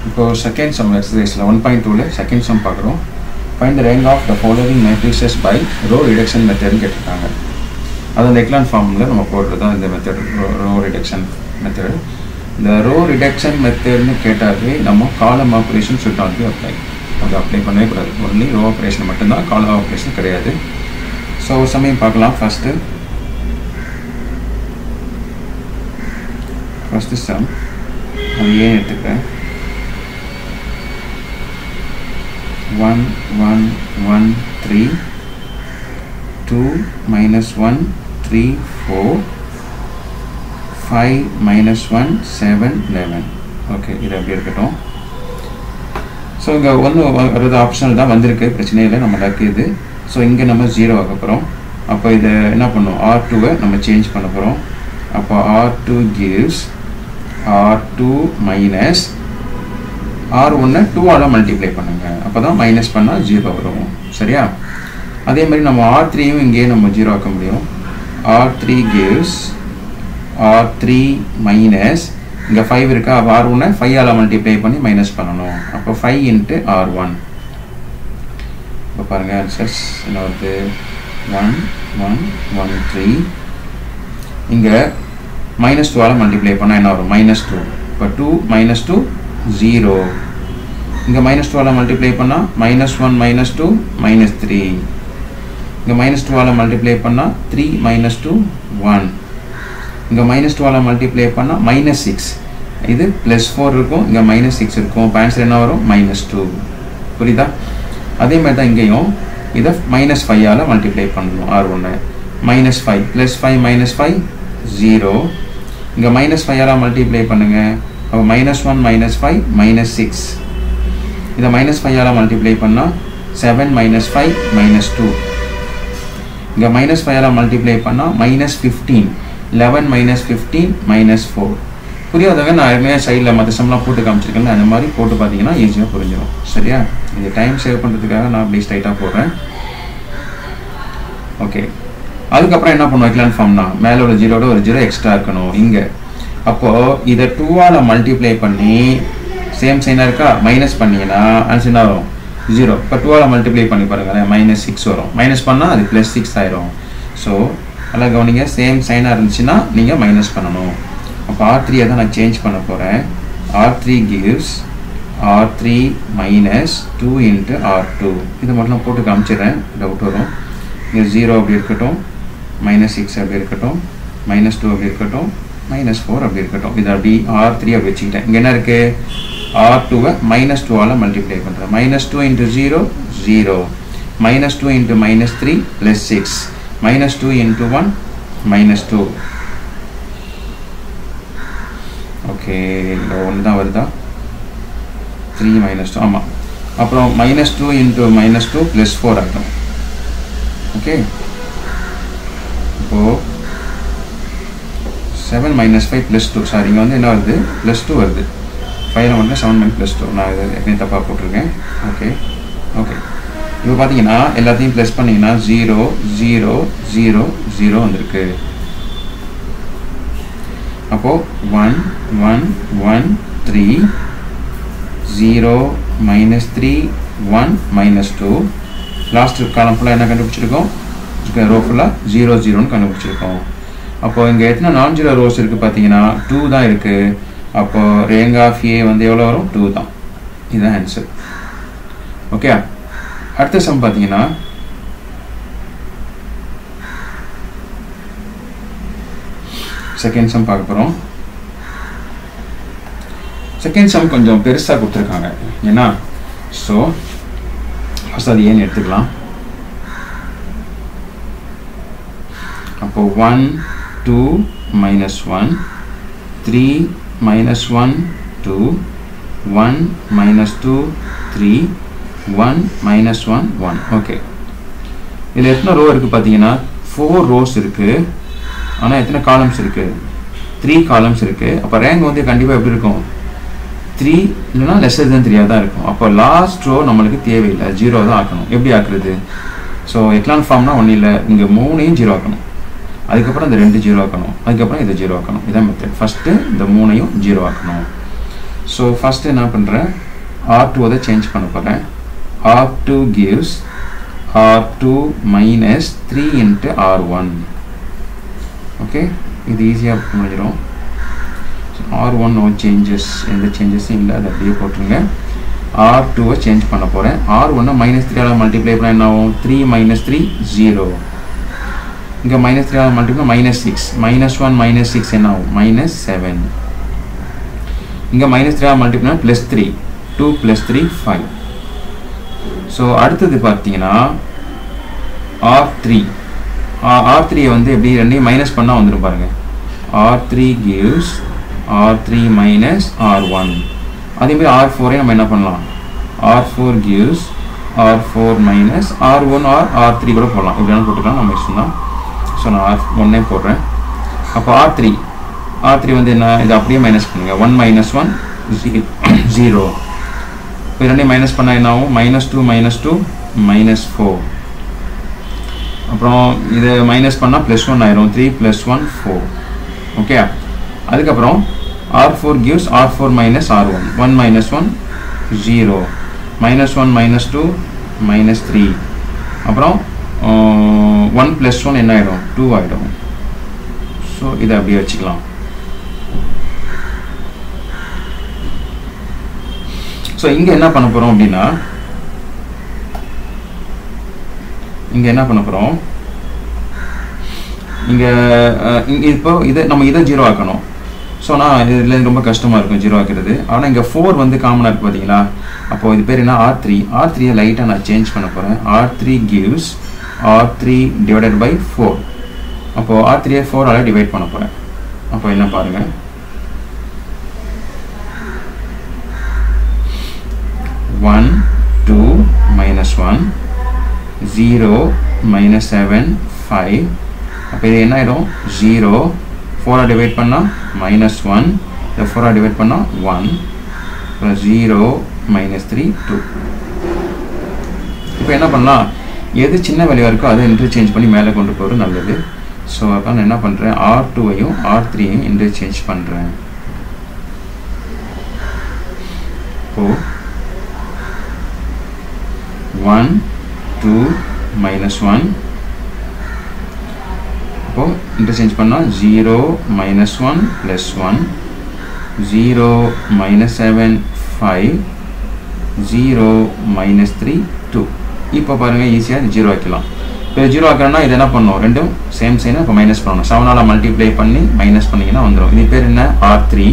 இப்போ second sum எக்ஸசைஸில் one point டூவில் செகண்ட் சம் பார்க்குறோம் find the rank of the following matrices by row reduction மெத்தட்னு கேட்டிருக்காங்க அது அந்த எக்லான் ஃபார்மில் நம்ம போடுறது தான் இந்த மெத்தட் ரோ ரிடக்ஷன் மெத்தட் இந்த ரோ ரிடக்ஷன் மெத்தட்னு கேட்டாலே நம்ம column operation should not be apply அது அப்ளை பண்ணவே கூடாது ஒன்லி ரோ ஆப்ரேஷன் மட்டும்தான் காலம் ஆப்ரேஷன் கிடையாது ஸோ ஒரு சமயம் பார்க்கலாம் ஃபஸ்ட்டு ஃபஸ்ட்டு சம் அது ஏன் எடுத்துக்கிறேன் one one one three two minus one three four five minus one seven eleven okay இது அப்படி இருக்கட்டும் ஸோ இங்கே ஒன்று வருது ஆப்ஷனல் தான் வந்திருக்கு பிரச்சனை இல்லை நம்ம லக்கு இது ஸோ இங்கே நம்ம ஜீரோ ஆக போகிறோம் அப்போ இதை என்ன பண்ணோம் ஆர் டூவை நம்ம சேஞ்ச் பண்ண போகிறோம் அப்போ R two gives R two minus R ஒன்னை டூவால் மல்டிப்ளை பண்ணுங்கள் அப்போ தான் மைனஸ் பண்ணால் ஜீரோ வரும் சரியா அதே மாதிரி நம்ம ஆர் த்ரீயும் இங்கேயே நம்ம ஜீரோ ஆக்க முடியும் R three gives R three minus இங்கே ஃபைவ் இருக்கா அப்போ ஆர் ஒன்னை ஃபைவால் மல்டிப்ளை பண்ணி மைனஸ் பண்ணணும் அப்போ ஃபைவ் இன்ட்டு ஆர் ஒன் இப்போ பாருங்கள் ஆன்சர்ஸ் என்ன வருது ஒன் ஒன் ஒன் த்ரீ இங்கே மைனஸ் டூவால் மல்டிப்ளை பண்ணால் என்ன வரும் மைனஸ் டூ இப்போ டூ மைனஸ் டூ ஜீரோ இங்கே மைனஸ் டூவால் மல்டிப்ளை பண்ணால் minus one minus two minus three இங்கே மைனஸ் டூவால் மல்டிப்ளை பண்ணால் த்ரீ மைனஸ் டூ ஒன் இங்கே மைனஸ் டூவால் மல்டிப்ளை பண்ணால் மைனஸ் சிக்ஸ் இது ப்ளஸ் ஃபோர் இருக்கும் இங்கே மைனஸ் சிக்ஸ் இருக்கும் இப்போ ஆன்சர் என்ன வரும் மைனஸ் டூ புரியுதா அதே மாதிரி தான் இங்கேயும் இதை மைனஸ் ஃபைவால் மல்டிப்ளை பண்ணணும் ஆர் ஒன்று minus five plus five minus five zero இங்கே மைனஸ் ஃபைவால் மல்டிப்ளை பண்ணுங்கள் அப்போ minus one minus five minus six இதை மைனஸ் ஃபைவால் மல்டிப்ளை பண்ணால் seven minus five minus two இங்கே மைனஸ் ஃபைவால் மல்டிப்ளை பண்ணால் minus fifteen eleven minus fifteen minus four புரியாதவங்க நான் ஏற்கனவே சைடில் மற்ற சம்லாம் போட்டு காமிச்சிருக்கேன் அந்த மாதிரி போட்டு பார்த்தீங்கன்னா ஈஸியாக புரிஞ்சிடும் சரியா இது டைம் சேவ் பண்ணுறதுக்காக நான் அப்படி ஸ்ட்ரைட்டாக போடுறேன் ஓகே அதுக்கப்புறம் என்ன பண்ணுவோம் எக்லான் ஃபார்ம்னா மேலே ஒரு ஜீரோட ஒரு ஜீரோ எக்ஸ்ட்ரா இருக்கணும் இங்கே அப்போது இதை டூவால் மல்டிப்ளை பண்ணி சேம் சைனாக இருக்கா மைனஸ் பண்ணிங்கன்னா ஆன்சர் என்ன வரும் ஜீரோ இப்போ டூவால் மல்டிப்ளை பண்ணி பாருங்களேன் மைனஸ் சிக்ஸ் வரும் மைனஸ் பண்ணால் அது ப்ளஸ் சிக்ஸ் ஆயிரும் ஸோ நல்லா கவனிங்க சேம் சைனாக இருந்துச்சுன்னா நீங்கள் மைனஸ் பண்ணணும் அப்போ ஆர் த்ரீயை தான் நான் சேஞ்ச் பண்ண போகிறேன் R three gives R three minus two into R two இது மட்டும் நான் போட்டு காமிச்சிடுறேன் டவுட் வரும் இங்கே ஜீரோ அப்படி இருக்கட்டும் மைனஸ் சிக்ஸ் அப்படி இருக்கட்டும் மைனஸ் டூ அப்படி இருக்கட்டும் மைனஸ் ஃபோர் அப்படி இருக்கட்டும் இது அப்படி ஆர் த்ரீ அப்படி வச்சுக்கிட்டேன் இங்கே என்ன இருக்குது ஆர் டூவை மைனஸ் டூவால் மல்டிப்ளை பண்ணுறேன் minus two into zero zero minus two into minus three plus six minus two into one minus two okay இந்த ஒன்று தான் வருதா த்ரீ மைனஸ் டூ ஆமாம் அப்புறம் minus two into minus two plus four ஆகிடும் okay இப்போது seven minus five plus two sorry இங்கே வந்து என்ன வருது ப்ளஸ் டூ வருது ஃபைவ்ல மட்டும் செவன் மைனஸ் ப்ளஸ் டூ நான் இது எப்பயும் தப்பாக போட்டிருக்கேன் ஓகே ஓகே இப்போ பார்த்தீங்கன்னா எல்லாத்தையும் ப்ளஸ் பண்ணிங்கன்னா ஜீரோ ஜீரோ ஜீரோ ஜீரோ வந்திருக்கு அப்போது one one one three zero minus three one minus two last column ஃபுல்லாக என்ன கண்டுபிடிச்சிருக்கோம் ரோ ஃபுல்லாக ஜீரோ ஜீரோன்னு கண்டுபிடிச்சிருக்கோம் அப்போது இங்கே எத்தனை நான் ஜீரோ ரோஸ் இருக்குது பார்த்தீங்கன்னா டூ தான் இருக்குது அப்போது ரேங்க் ஆஃப் ஏ வந்து எவ்வளோ வரும் டூ தான் இதுதான் ஆன்சர் ஓகே அடுத்த சம் பார்த்தீங்கன்னா செகண்ட் சம் பார்க்க போகிறோம் செகண்ட் சம் கொஞ்சம் பெருசாக கொடுத்துருக்காங்க ஏன்னா ஸோ ஃபஸ்ட் அது ஏன்னு எடுத்துக்கலாம் அப்போ one two minus one three minus one two one minus two three one minus one one okay இதில் எத்தனை ரோ இருக்குது பார்த்தீங்கன்னா ஃபோர் ரோஸ் இருக்குது ஆனால் எத்தனை காலம்ஸ் இருக்குது த்ரீ காலம்ஸ் இருக்குது அப்போ ரேங்க் வந்து கண்டிப்பாக எப்படி இருக்கும் த்ரீ இல்லைனா லெஸ்ஸர் தான் த்ரீயாக தான் இருக்கும் அப்போ லாஸ்ட் ரோ நம்மளுக்கு தேவையில்லை ஜீரோ தான் ஆக்கணும் எப்படி ஆக்குறது ஸோ எக்லான் ஃபார்ம்னா ஒன்றும் இல்லை இங்கே மூணையும் ஜீரோ ஆக்கணும் அதுக்கப்புறம் இந்த ரெண்டு ஜீரோ ஆக்கணும் அதுக்கப்புறம் இதை ஜீரோ ஆக்கணும் இதான் மெத்தட் ஃபஸ்ட்டு இந்த மூணையும் ஜீரோ ஆக்கணும் ஸோ ஃபஸ்ட்டு என்ன பண்ணுறேன் ஆர் டூ அதை சேஞ்ச் பண்ண போகிறேன் R two gives R two minus three into R one okay இது ஈஸியாக முடிஞ்சிடும் ஆர் ஒன் நோ சேஞ்சஸ் எந்த சேஞ்சஸும் இல்லை அதை அப்படியே போட்டுருங்க ஆர் டூவை சேஞ்ச் பண்ண போகிறேன் ஆர் ஒன்னை மைனஸ் த்ரீயால் மல்டிப்ளை பண்ணால் என்ன ஆகும் த்ரீ மைனஸ் த்ரீ ஜீரோ இங்கே மைனஸ் த்ரீயால் multiply minus six minus one minus six என்ன ஆகும் மைனஸ் செவன் இங்கே மைனஸ் த்ரீயால் multiply plus three two plus three five so அடுத்தது பார்த்தீங்கன்னா ஆர் த்ரீ ஆர் த்ரீயை வந்து எப்படி ரெண்டையும் மைனஸ் பண்ணால் வந்துடும் பாருங்கள் R three gives R three minus R one அதேமாதிரி ஆர் ஃபோரே நம்ம என்ன பண்ணலாம் R four gives R four minus R one R R three கூட போடலாம் இப்படினாலும் போட்டுக்கலாம் நம்ம இஷ்டம் தான் ஸோ நான் ஆர் ஒன்னே போடுறேன் அப்போ ஆர் த்ரீ ஆர் த்ரீ வந்து என்ன இது அப்படியே மைனஸ் பண்ணுங்கள் ஒன் மைனஸ் ஒன் ஜீரோ இப்போ ரெண்டையும் மைனஸ் பண்ணால் என்ன ஆகும் minus two minus two minus four அப்புறம் இதை மைனஸ் பண்ணால் ப்ளஸ் ஒன் ஆயிரும் three plus one four okay அதுக்கப்புறம் R four gives R four minus R one one minus one zero minus one minus two minus three அப்புறம் one plus one என்ன ஆகிடும் two ஆகிடும் so இதை அப்படியே வச்சுக்கலாம் ஸோ இங்கே என்ன பண்ண போகிறோம் அப்படின்னா இங்கே என்ன பண்ண போகிறோம் இங்கே இப்போ இதை நம்ம இதை ஜீரோ ஆக்கணும் ஸோ ஆனால் இதில் ரொம்ப கஷ்டமாக இருக்கும் ஜீரோ ஆக்கிறது ஆனால் இங்கே ஃபோர் வந்து காமனாக இருக்குது பார்த்தீங்களா அப்போது இது பேர் என்ன ஆர் த்ரீ ஆர் த்ரீயை லைட்டாக நான் சேஞ்ச் பண்ண போகிறேன் R three gives R three divided by four அப்போது ஆர் த்ரீயை ஃபோரால் டிவைட் பண்ண போகிறேன் அப்போ என்ன பாருங்கள் one two minus one zero minus seven five அப்போ இது என்ன ஆகிடும் ஜீரோ ஃபோராக டிவைட் பண்ணால் மைனஸ் ஒன் இதை ஃபோராக டிவைட் பண்ணால் ஒன் அப்புறம் ஜீரோ மைனஸ் த்ரீ டூ இப்போ என்ன பண்ணலாம் எது சின்ன வேலையாக இருக்கோ அதை இன்டர்சேஞ்ச் பண்ணி மேலே கொண்டு போகிறது நல்லது ஸோ அப்போ நான் என்ன பண்ணுறேன் ஆர் டூவையும் ஆர் த்ரீயையும் இன்டர்சேஞ்ச் பண்ணுறேன் இப்போது ஒன் டூ மைனஸ் ஒன் அப்போது இன்டர்சேஞ்ச் பண்ணால் zero minus one plus one zero minus seven five zero minus three two இப்போ பாருங்கள் ஈஸியாக ஜீரோ வைக்கலாம் இப்போ ஜீரோ ஆக்கணும்னா இது என்ன பண்ணும் ரெண்டும் சேம் சைனை இப்போ மைனஸ் பண்ணணும் செவனால் மல்டிப்ளை பண்ணி மைனஸ் பண்ணிங்கன்னா வந்துடும் இது பேர் என்ன R three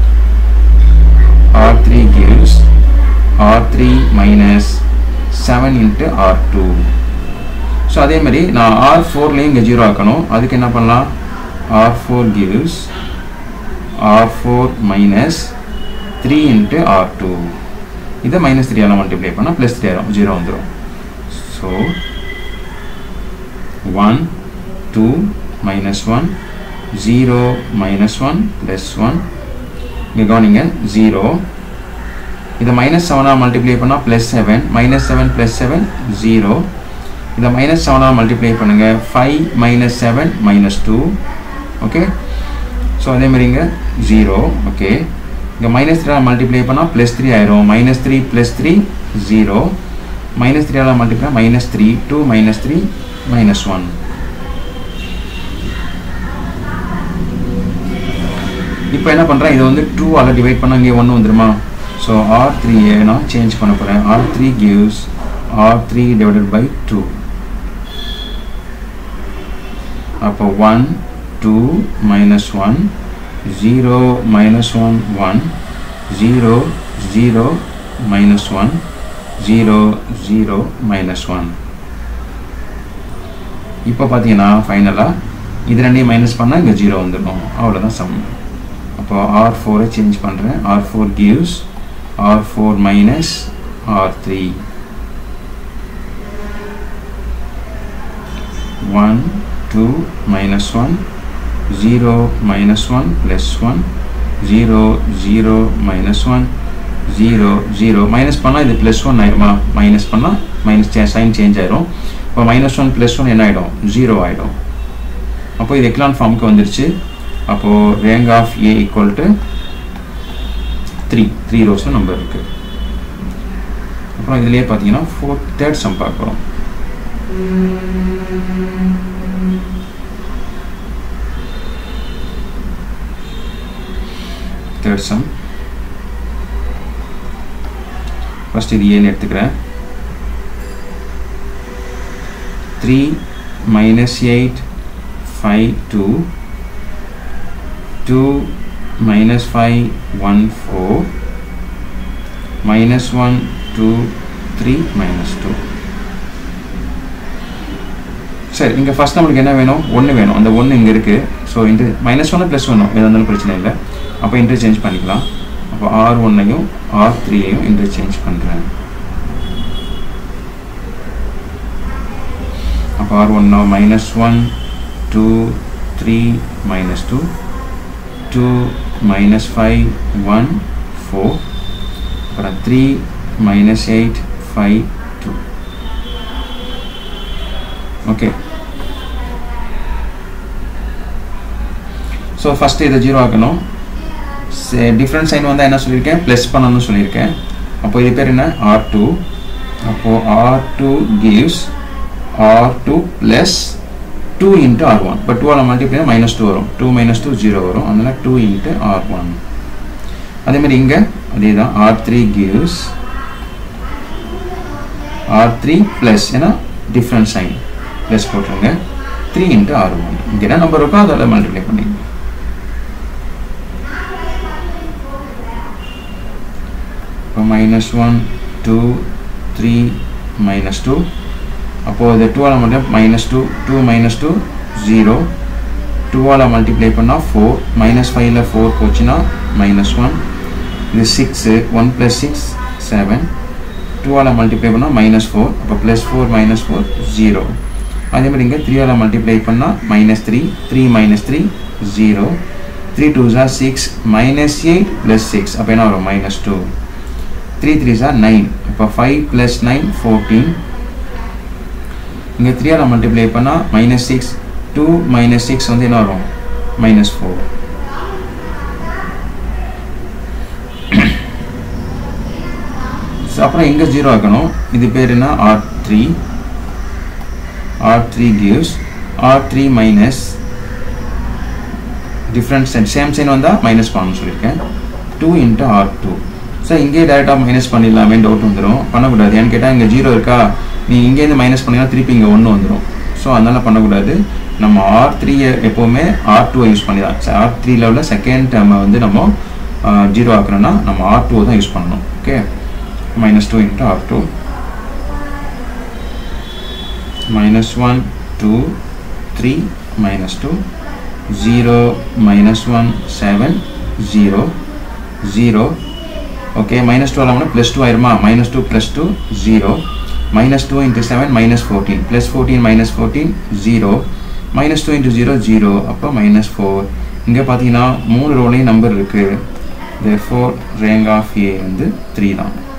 R three gives R three minus seven into R two so அதே மாதிரி நான் ஆர் ஃபோர்லேயும் இங்கே ஜீரோ ஆக்கணும் அதுக்கு என்ன பண்ணலாம் R four gives R four minus three into R two இதை மைனஸ் த்ரீயால் மல்டிப்ளை பண்ணால் ப்ளஸ் த்ரீ ஆயிரும் ஜீரோ வந்துடும் so one two minus one zero minus one plus one இங்கே கவனிங்க ஜீரோ இதை மைனஸ் செவனாக மல்டிப்ளை பண்ணால் plus seven minus seven plus seven zero இதை மைனஸ் செவனாக மல்டிப்ளை பண்ணுங்கள் five minus seven minus two okay so அதேமாதிரி இங்கே ஜீரோ ஓகே இங்கே மைனஸ் த்ரீயால் மல்டிப்ளை பண்ணால் ப்ளஸ் த்ரீ ஆயிரும் minus three plus three zero minus த்ரீயால் multiply minus three two minus three minus one இப்போ என்ன பண்ணுறேன் இதை வந்து டூவால் டிவைட் பண்ணால் இங்கே ஒன்று வந்துருமா ஸோ ஆர் த்ரீயை நான் சேஞ்ச் பண்ண போகிறேன் R three gives R three divided by two அப்போ one two minus one zero minus one one zero zero minus one zero zero minus one இப்போ பார்த்தீங்கன்னா ஃபைனலாக இது ரெண்டையும் மைனஸ் பண்ணால் இங்கே ஜீரோ வந்துடும் அவ்வளோதான் சம் அப்போ ஆர் ஃபோரை சேஞ்ச் பண்ணுறேன் R four gives R four minus R three one two minus one zero minus one plus one zero zero minus one zero zero minus பண்ணால் இது ப்ளஸ் ஒன் ஆயிடுமா மைனஸ் பண்ணால் minus sign change ஆயிரும் இப்போ minus one plus one என்ன ஆகிடும் zero ஆகிடும் அப்போ இது எக்லான் ஃபார்முக்கு வந்துருச்சு அப்போது rank of A equal to three three ரோஸில் நம்பர் இருக்குது அப்புறம் இதுலேயே பார்த்தீங்கன்னா ஃபோர்த் தேர்ட் சம் பார்க்குறோம் தேர்ட் சம் ஃபஸ்ட் இது ஏன்னு எடுத்துக்கிறேன் three minus eight five two two minus five one four minus one two three minus two சரி இங்கே ஃபஸ்ட் நம்மளுக்கு என்ன வேணும் ஒன்று வேணும் அந்த ஒன்று இங்கே இருக்குது ஸோ இன்ட்டு மைனஸ் ஒன்று ப்ளஸ் ஒன்று எதாக இருந்தாலும் பிரச்சனை இல்லை அப்போ இன்டர்சேஞ்ச் பண்ணிக்கலாம் அப்போ ஆர் ஒன்னையும் ஆர் த்ரீயையும் இன்டர்சேஞ்ச் பண்ணுறேன் அப்போ ஆர் ஒன்னா minus one two three minus two two minus five one four அப்புறம் three minus eight five two okay so first இதை ஜீரோ ஆக்கணும் டிஃப்ரெண்ட் சைன் வந்தால் என்ன சொல்லியிருக்கேன் ப்ளஸ் பண்ணணும்னு சொல்லியிருக்கேன் அப்போ இது பேர் என்ன ஆர் டூ அப்போது R two gives R two plus two into R one இப்போ டூவால் மல்டிப்ளை மைனஸ் டூ வரும் டூ மைனஸ் டூ ஜீரோ வரும் அதனால் டூ இன்ட்டு ஆர் ஒன் அதேமாதிரி இங்கே அதே தான் R three gives R three plus ஏன்னா டிஃப்ரெண்ட் சைன் ப்ளஸ் போட்டுருங்க த்ரீ இன்ட்டு ஆர் ஒன் இங்கே என்ன நம்பர் இருக்கோ அதில் மல்டிப்ளை பண்ணிங்க இப்போ minus one two three minus two அப்போது இது டூவால் மட்டும் minus two two minus two zero டூவால் மல்டிப்ளை பண்ணால் ஃபோர் மைனஸ் ஃபைவ்ல ஃபோர் போச்சுன்னா மைனஸ் ஒன் இது six one plus six seven டூவால் மல்டிப்ளை பண்ணால் மைனஸ் ஃபோர் அப்போ plus four minus four zero அதே மாதிரி இங்கே த்ரீயால் மல்டிப்ளை பண்ணால் minus three three minus three zero three two ஜார் six minus eight plus six அப்போ என்ன வரும் மைனஸ் டூ த்ரீ த்ரீ ஜார் நைன் இப்போ ஃபைவ் ப்ளஸ் நைன் ஃபோர்டீன் இங்கே த்ரீயால் மல்டிப்ளை பண்ணால் minus six two minus six வந்து என்ன வரும் மைனஸ் ஃபோர் அப்புறம் எங்கே ஜீரோ ஆக்கணும் இது பேர் என்ன R three R three gives R three minus different sign same sign வந்தால் மைனஸ் பண்ணணும்னு சொல்லியிருக்கேன் two into R two so இங்கே டேரெக்டாக மைனஸ் பண்ணிடலாமே டவுட் வந்துடும் பண்ணக்கூடாது ஏன்னு கேட்டால் இங்கே ஜீரோ இருக்கா நீ இங்கேருந்து மைனஸ் பண்ணிங்கன்னா திருப்பி இங்கே ஒன்று வந்துடும் ஸோ அதனால் பண்ணக்கூடாது நம்ம ஆர் த்ரீயை எப்போவுமே ஆர் டூவை யூஸ் பண்ணி தான் ஆர் த்ரீல உள்ள செகண்ட் டேர்மை வந்து நம்ம ஜீரோ ஆக்கணும்னா நம்ம ஆர் டூவை தான் யூஸ் பண்ணணும் okay minus 2 into R2 minus 1 2 3 minus 2 0 minus 1 7 0 0 okay minus 2 அல்லாமல் plus 2 ஆயிருமா minus 2 plus 2 0 minus 2 into 7 minus 14 plus 14 minus 14 0 minus 2 into 0 0 அப்போ minus 4 இங்கே பார்த்தீங்கன்னா மூணு ரோலையும் நம்பர் இருக்குது therefore rank of A வந்து 3 தான்